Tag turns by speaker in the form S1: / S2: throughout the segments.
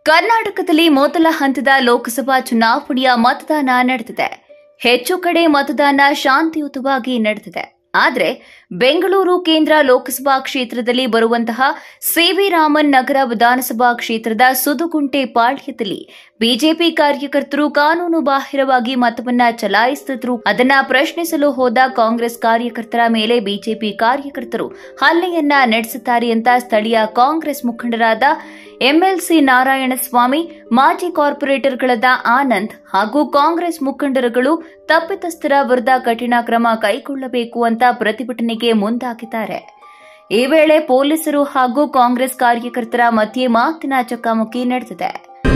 S1: ಕರ್ನಾಟಕದಲ್ಲಿ ಮೊದಲ ಹಂತದ ಲೋಕಸಭಾ ಚುನಾವಣೆಯ ಮತದಾನ ನಡೆದಿದೆ ಹೆಚ್ಚು ಕಡೆ ಮತದಾನ ಶಾಂತಿಯುತವಾಗಿ ನಡೆದಿದೆ ಆದರೆ ಬೆಂಗಳೂರು ಕೇಂದ್ರ ಲೋಕಸಭಾ ಕ್ಷೇತ್ರದಲ್ಲಿ ಬರುವಂತಹ ಸಿವಿ ರಾಮನ್ ನಗರ ವಿಧಾನಸಭಾ ಕ್ಷೇತ್ರದ ಸುದುಗುಂಟೆ ಪಾಳ್ಯದಲ್ಲಿ ಬಿಜೆಪಿ ಕಾರ್ಯಕರ್ತರು ಕಾನೂನು ಬಾಹಿರವಾಗಿ ಮತವನ್ನ ಚಲಾಯಿಸುತ್ತಿದ್ರು ಅದನ್ನ ಪ್ರಶ್ನಿಸಲು ಹೋದ ಕಾಂಗ್ರೆಸ್ ಕಾರ್ಯಕರ್ತರ ಮೇಲೆ ಬಿಜೆಪಿ ಕಾರ್ಯಕರ್ತರು ಹಲ್ಲೆಯನ್ನ ನಡೆಸುತ್ತಾರೆ ಅಂತ ಸ್ಥಳೀಯ ಕಾಂಗ್ರೆಸ್ ಮುಖಂಡರಾದ ಎಂಎಲ್ಸಿ ನಾರಾಯಣಸ್ವಾಮಿ ಮಾಜಿ ಕಾರ್ಪೊರೇಟರ್ಗಳಾದ ಆನಂದ್ ಹಾಗೂ ಕಾಂಗ್ರೆಸ್ ಮುಖಂಡರುಗಳು ತಪ್ಪಿತಸ್ಥರ ವಿರುದ್ಧ ಕಠಿಣ ಕ್ರಮ ಕೈಗೊಳ್ಳಬೇಕು ಅಂತ ಪ್ರತಿಭಟನೆಗೆ ಮುಂದಾಗಿದ್ದಾರೆ ಈ ವೇಳೆ ಪೊಲೀಸರು ಹಾಗೂ ಕಾಂಗ್ರೆಸ್ ಕಾರ್ಯಕರ್ತರ ಮಧ್ಯೆ ಮಾತಿನ ಚಕಮಕಿ ನಡೆದಿದೆ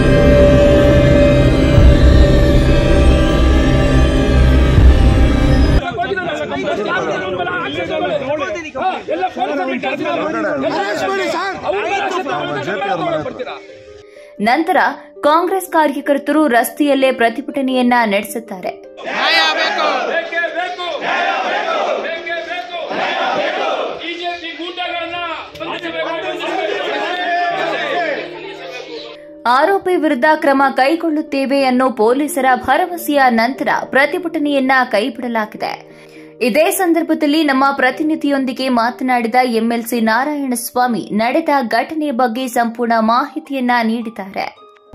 S1: ನಂತರ ಕಾಂಗ್ರೆಸ್ ಕಾರ್ಯಕರ್ತರು ರಸ್ತೆಯಲ್ಲೇ ಪ್ರತಿಭಟನೆಯನ್ನ ನಡೆಸುತ್ತಾರೆ
S2: ಬೇಕೇ ಬೇಕು ಬೇಕೇ ಬೇಕು ಬಿಜೆಪಿ ಗೂಂಡಗಳನ್ನ
S1: ಆರೋಪಿ ವಿರುದ್ಧ ಕ್ರಮ ಕೈಗೊಳ್ಳುತ್ತೇವೆ ಅನ್ನೋ ಪೊಲೀಸರ ಭರವಸೆಯ ನಂತರ ಪ್ರತಿಭಟನೆಯನ್ನ ಕೈಬಿಡಲಾಗಿದೆ ಇದೇ ಸಂದರ್ಭದಲ್ಲಿ ನಮ್ಮ ಪ್ರತಿನಿಧಿಯೊಂದಿಗೆ ಮಾತನಾಡಿದ ಎಂಎಲ್ಸಿ ನಾರಾಯಣಸ್ವಾಮಿ ನಡೆದ ಘಟನೆ ಬಗ್ಗೆ ಸಂಪೂರ್ಣ ಮಾಹಿತಿಯನ್ನ ನೀಡಿದ್ದಾರೆ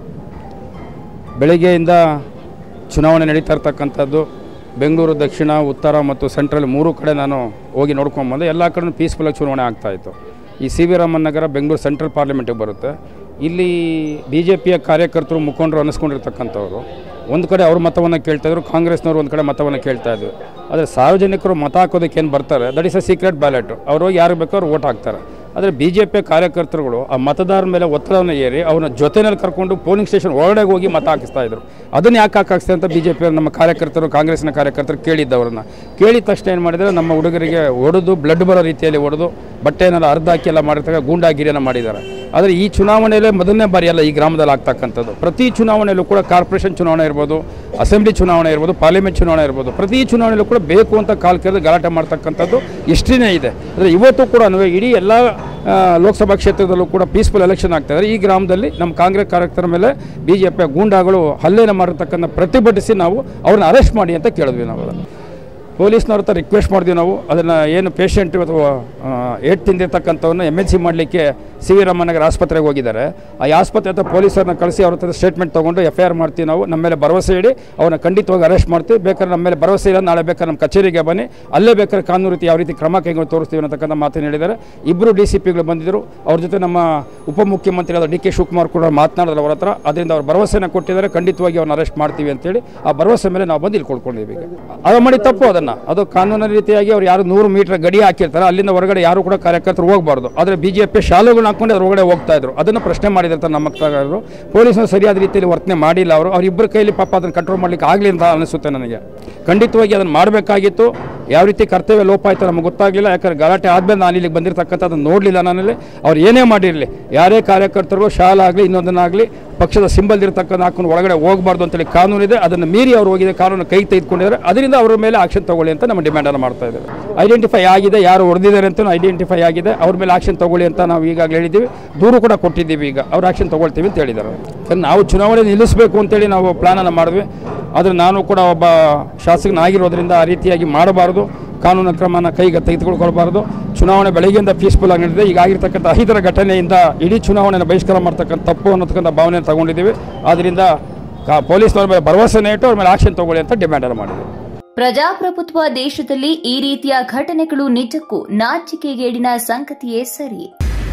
S3: ಬೆಳಗ್ಗೆಯಿಂದ ಚುನಾವಣೆ ನಡೀತಾ ಇರ್ತಕ್ಕಂಥದ್ದು ಬೆಂಗಳೂರು ದಕ್ಷಿಣ ಉತ್ತರ ಮತ್ತು ಸೆಂಟ್ರಲ್ ಮೂರು ಕಡೆ ನಾನು ಹೋಗಿ ನೋಡ್ಕೊಂಬಂದೆ ಎಲ್ಲ ಕಡೆ ಪೀಸ್ಫುಲ್ಲಾಗಿ ಚುನಾವಣೆ ಆಗ್ತಾಯಿತ್ತು ಈ C V Raman Nagar Bengaluru central ಪಾರ್ಲಿಮೆಂಟಿಗೆ ಬರುತ್ತೆ ಇಲ್ಲಿ ಬಿ ಜೆ ಪಿಯ ಕಾರ್ಯಕರ್ತರು ಮುಖಂಡರು ಅನ್ನಿಸ್ಕೊಂಡಿರ್ತಕ್ಕಂಥವ್ರು ಒಂದು ಕಡೆ ಅವ್ರ ಮತವನ್ನು ಕೇಳ್ತಾಯಿದ್ರು ಕಾಂಗ್ರೆಸ್ನವ್ರು ಒಂದು ಕಡೆ ಮತವನ್ನು ಕೇಳ್ತಾ ಇದ್ರು ಆದರೆ ಸಾರ್ವಜನಿಕರು ಮತ ಹಾಕೋದಕ್ಕೆ ಏನು ಬರ್ತಾರೆ that is a secret ballot ಅವರು ಹೋಗಿ ಯಾರು ಬೇಕೋ ಅವ್ರು ಓಟ್ ಹಾಕ್ತಾರೆ ಆದರೆ ಬಿ ಜೆ ಪಿಯ ಕಾರ್ಯಕರ್ತರುಗಳು ಆ ಮತದಾರರ ಮೇಲೆ ಒತ್ತಡವನ್ನು ಏರಿ ಅವ್ರನ್ನ ಜೊತೆಯಲ್ಲಿ ಕರ್ಕೊಂಡು ಪೋಲಿಂಗ್ ಸ್ಟೇಷನ್ ಒಳಗಡೆ ಹೋಗಿ ಮತ ಹಾಕಿಸ್ತಾ ಇದ್ರು ಅದನ್ನು ಯಾಕೆ ಹಾಕಿಸ್ತಾರೆ ಅಂತ ಬಿ ಜೆ ಪಿ ನಮ್ಮ ಕಾರ್ಯಕರ್ತರು ಕಾಂಗ್ರೆಸ್ನ ಕಾರ್ಯಕರ್ತರು ಕೇಳಿದ್ದವ್ರನ್ನ ಕೇಳಿದ ತಕ್ಷಣ ಏನು ಮಾಡಿದರೆ ನಮ್ಮ ಹುಡುಗರಿಗೆ ಹೊಡೆದು ಬ್ಲಡ್ ಬರೋ ರೀತಿಯಲ್ಲಿ ಹೊಡೆದು ಬಟ್ಟೆಯನ್ನೆಲ್ಲ ಅರ್ಧ ಹಾಕಿ ಎಲ್ಲ ಮಾಡಿರ್ತಕ್ಕ ಗೂಂಡಾಗಿರಿಯನ್ನು ಮಾಡಿದ್ದಾರೆ ಆದರೆ ಈ ಚುನಾವಣೆಯಲ್ಲೇ ಮೊದಲನೇ ಬಾರಿ ಅಲ್ಲ ಈ ಗ್ರಾಮದಲ್ಲಿ ಆಗ್ತಕ್ಕಂಥದ್ದು ಪ್ರತಿ ಚುನಾವಣೆಯಲ್ಲೂ ಕೂಡ ಕಾರ್ಪೊರೇಷನ್ ಚುನಾವಣೆ ಇರ್ಬೋದು ಅಸೆಂಬ್ಲಿ ಚುನಾವಣೆ ಇರ್ಬೋದು ಪಾರ್ಲಿಮೆಂಟ್ ಚುನಾವಣೆ ಇರ್ಬೋದು ಪ್ರತಿ ಚುನಾವಣೆಯಲ್ಲೂ ಕೂಡ ಬೇಕು ಅಂತ ಕಾಲ್ ಕೆರೆದು ಗಲಾಟೆ ಮಾಡ್ತಕ್ಕಂಥದ್ದು ಹಿಸ್ಟ್ರಿನೇ ಇದೆ ಅಂದರೆ ಇವತ್ತು ಕೂಡ ಇಡೀ ಎಲ್ಲ ಆ, ಲೋಕಸಭಾ ಕ್ಷೇತ್ರದಲ್ಲೂ ಕೂಡ ಪೀಸ್ಫುಲ್ ಎಲೆಕ್ಷನ್ ಆಗ್ತಾ ಇದೆ ಈ ಗ್ರಾಮದಲ್ಲಿ ನಮ್ಮ ಕಾಂಗ್ರೆಸ್ ಕಾರ್ಯಕರ್ತರ ಮೇಲೆ ಬಿ ಜೆ ಪಿಯ ಗೂಂಡಾಗಳು ಹಲ್ಲೆನ ಮಾಡಿರ್ತಕ್ಕಂಥ ಪ್ರತಿಭಟಿಸಿ ನಾವು ಅವ್ರನ್ನ ಅರೆಸ್ಟ್ ಮಾಡಿ ಅಂತ ಕೇಳಿದ್ವಿ ನಾವು ಅದನ್ನು ಪೊಲೀಸ್ನವ್ರ ಹತ್ರ ರಿಕ್ವೆಸ್ಟ್ ಮಾಡಿದ್ವಿ ನಾವು ಅದನ್ನು ಏನು ಪೇಷಂಟ್ ಅಥವಾ ಏಟ್ ತಿಂದಿರ್ತಕ್ಕಂಥವನ್ನ ಎಮ್ ಎಲ್ ಸಿ ಮಾಡಲಿಕ್ಕೆ ಸಿ ವಿ ರಾಮನಗರ ಆಸ್ಪತ್ರೆಗೆ ಹೋಗಿದ್ದಾರೆ ಆ ಆಸ್ಪತ್ರೆ ಹತ್ರ ಪೊಲೀಸರನ್ನ ಕಳಿಸಿ ಅವ್ರ ಹತ್ರ ಸ್ಟೇಟ್ಮೆಂಟ್ ತೊಗೊಂಡು ಎಫ್ ಐ ಆರ್ ಮಾಡ್ತೀವಿ ನಾವು ನಮ್ಮ ಮೇಲೆ ಭರವಸೆ ಇಡಿ ಅವ್ರನ್ನ ಖಂಡಿತವಾಗಿ ಅರೆಸ್ಟ್ ಮಾಡ್ತೀವಿ ಬೇಕಾದ್ರೆ ನಮ್ಮ ಮೇಲೆ ಭರವಸೆ ಇಲ್ಲ ನಾಳೆ ಬೇಕಾದ್ರೆ ನಮ್ಮ ಕಚೇರಿಗೆ ಬನ್ನಿ ಅಲ್ಲೇ ಬೇಕಾದ್ರೆ ಕಾನೂನು ರೀತಿ ಯಾವ ರೀತಿ ಕ್ರಮ ಕೈಗೊಂಡು ತೋರಿಸ್ತೀವಿ ಅನ್ನತಕ್ಕಂಥ ಮಾತನ್ನು ಹೇಳಿದ್ದಾರೆ ಇಬ್ಬರು ಡಿ ಸಿ ಪಿಗಳು ಬಂದಿದ್ದರು ಅವ್ರ ಜೊತೆ ನಮ್ಮ ಉಪಮುಖ್ಯಮಂತ್ರಿಯಾದ ಡಿ ಕೆ ಶಿವಕುಮಾರ್ ಕೂಡ ಮಾತನಾಡಿದ್ರು ಅವ್ರ ಹತ್ರ ಅದರಿಂದ ಅವ್ರು ಭರವಸೆನ ಕೊಟ್ಟಿದ್ದಾರೆ ಖಂಡಿತವಾಗಿ ಅವ್ರನ್ನ ಅರೆಸ್ಟ್ ಮಾಡ್ತೀವಿ ಅಂತೇಳಿ ಆ ಭರವಸೆ ಮೇಲೆ ನಾವು ಬಂದು ಇಲ್ಲಿ ಕೊಡ್ಕೊಂಡಿದ್ದೀವಿ ಈಗ ಅದು ಮಾಡಿ ತಪ್ಪು ಅದನ್ನು ಅದು ಕಾನೂನಿನ ರೀತಿಯಾಗಿ ಅವ್ರು ಯಾರು ನೂರು ಮೀಟರ್ ಗಡಿ ಹಾಕಿರ್ತಾರೆ ಅಲ್ಲಿಂದ ಹೊರಗಡೆ ಯಾರು ಕೂಡ ಕಾರ್ಯಕರ್ತರು ಹೋಗಬಾರ್ದು ಆದರೆ ಬಿ ಜೆ ಪಿ ಶಾಲೆಗಳನ್ನ ಹಾಕೊಂಡು ಅದ್ರ ಹೊರಗಡೆ ಹೋಗ್ತಾ ಇದ್ರು ಅದನ್ನು ಪ್ರಶ್ನೆ ಮಾಡಿದಿರ್ತಾರೆ ನಮ್ಮ ಮಕ್ಕಳು ಪೊಲೀಸರು ಸರಿಯಾದ ರೀತಿಯಲ್ಲಿ ವರ್ತನೆ ಮಾಡಿಲ್ಲ ಅವರು ಅವ್ರಿಬ್ಬರ ಕೈಲಿ ಪಾಪ ಅದನ್ನು ಕಂಟ್ರೋಲ್ ಮಾಡ್ಲಿಕ್ಕೆ ಆಗಲಿ ಅಂತ ಅನಿಸುತ್ತೆ ನನಗೆ ಖಂಡಿತವಾಗಿ ಅದನ್ನು ಮಾಡಬೇಕಾಗಿತ್ತು ಯಾವ ರೀತಿ ಕರ್ತವ್ಯ ಲೋಪ ಆಯ್ತು ನಮಗೆ ಗೊತ್ತಾಗಲಿಲ್ಲ ಯಾಕಂದ್ರೆ ಗಲಾಟೆ ಆದ್ಮೇಲೆ ನಾನು ಇಲ್ಲಿಗೆ ಬಂದಿರತಕ್ಕಂಥ ಅದನ್ನು ನೋಡಲಿಲ್ಲ ನಾನಲ್ಲಿ ಅವ್ರು ಏನೇ ಮಾಡಿರಲಿ ಯಾರೇ ಕಾರ್ಯಕರ್ತರು ಶಾಲಾ ಆಗಲಿ ಇನ್ನೊಂದನ್ನಾಗಲಿ ಪಕ್ಷದ ಸಿಂಬಲ್ ಇರತಕ್ಕಂಥ ಹಾಕೊಂಡು ಒಳಗಡೆ ಹೋಗಬಾರ್ದು ಅಂತೇಳಿ ಕಾನೂನಿದೆ ಅದನ್ನು ಮೀರಿ ಅವರು ಹೋಗಿದೆ ಕಾನೂನು ಕೈ ತೆಗೆದುಕೊಂಡಿದ್ದಾರೆ ಅದರಿಂದ ಅವರ ಮೇಲೆ ಆಕ್ಷನ್ ತಗೊಳ್ಳಿ ಅಂತ ನಮ್ಮ ಡಿಮ್ಯಾಂಡನ್ನು ಮಾಡ್ತಾ ಇದ್ದೇವೆ ಐಡೆಂಟಿಫೈ ಆಗಿದೆ ಯಾರು ಹೊಡೆದಿದ್ದಾರೆ ಅಂತ ಐಡೆಂಟಿಫೈ ಆಗಿದೆ ಅವ್ರ ಮೇಲೆ ಆಕ್ಷನ್ ತಗೊಳ್ಳಿ ಅಂತ ನಾವು ಈಗಾಗಲೇ ಹೇಳಿದ್ದೀವಿ ದೂರು ಕೂಡ ಕೊಟ್ಟಿದ್ದೀವಿ ಈಗ ಅವ್ರು ಆಕ್ಷನ್ ತಗೊಳ್ತೀವಿ ಅಂತ ಹೇಳಿದ್ದಾರೆ ಯಾಕಂದ್ರೆ ನಾವು ಚುನಾವಣೆ ನಿಲ್ಲಿಸಬೇಕು ಅಂತೇಳಿ ನಾವು ಪ್ಲಾನನ್ನು ಮಾಡಿದ್ವಿ ಆದರೆ ನಾನು ಕೂಡ ಒಬ್ಬ ಶಾಸಕನಾಗಿರೋದ್ರಿಂದ ಆ ರೀತಿಯಾಗಿ ಮಾಡಬಾರ್ದು ಕಾನೂನು ಕ್ರಮನ ಕೈಗೆ ತೆಗೆದುಕೊಳ್ಬಾರ್ದು ಚುನಾವಣೆ ಬೆಳಗ್ಗೆಯಿಂದ ಪೀಸ್ಫುಲ್ ಆಗಿ ನಡೆದಿದೆ ಈಗ ಆಗಿರ್ತಕ್ಕಂಥ ಅಹಿತರ ಘಟನೆಯಿಂದ ಇಡೀ ಚುನಾವಣೆಯನ್ನು ಬಹಿಷ್ಕಾರ ಮಾಡ್ತಕ್ಕಂಥ ತಪ್ಪು ಅನ್ನತಕ್ಕಂಥ ಭಾವನೆ ತಗೊಂಡಿದ್ದೀವಿ ಆದ್ದರಿಂದ ಕಾ ಪೊಲೀಸ್ನವ್ರ ಮೇಲೆ ಭರವಸೆನೇ ಇಟ್ಟು ಅವ್ರ ಮೇಲೆ ಆಕ್ಷನ್ ತಗೊಳ್ಳಿ ಅಂತ ಡಿಮ್ಯಾಂಡನ್ನು ಮಾಡಿದ್ದೀವಿ
S1: ಪ್ರಜಾಪ್ರಭುತ್ವ ದೇಶದಲ್ಲಿ ಈ ರೀತಿಯ ಘಟನೆಗಳು ನಿಜಕ್ಕೂ ನಾಚಿಕೆಗೇಡಿನ ಸಂಗತಿಯೇ ಸರಿ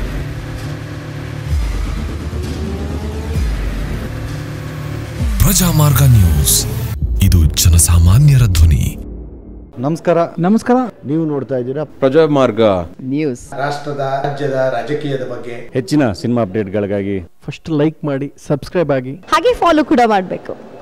S4: ಪ್ರಜಾಮಾರ್ಗ ನ್ಯೂಸ್ ಇದು ಜನಸಾಮಾನ್ಯರ ಧ್ವನಿ
S5: ನಮಸ್ಕಾರ
S6: ನಮಸ್ಕಾರ
S5: ನೀವು ನೋಡ್ತಾ ಇದ್ದೀರಾ
S7: ಪ್ರಜಾಮಾರ್ಗ
S6: ನ್ಯೂಸ್
S8: ರಾಷ್ಟ್ರದ ರಾಜ್ಯದ ರಾಜಕೀಯದ ಬಗ್ಗೆ
S5: ಹೆಚ್ಚಿನ ಸಿನಿಮಾ ಅಪ್ಡೇಟ್ಗಳಿಗಾಗಿ
S6: ಫಸ್ಟ್ ಲೈಕ್ ಮಾಡಿ ಸಬ್ಸ್ಕ್ರೈಬ್ ಆಗಿ
S9: ಹಾಗೆ ಫಾಲೋ ಕೂಡ ಮಾಡಬೇಕು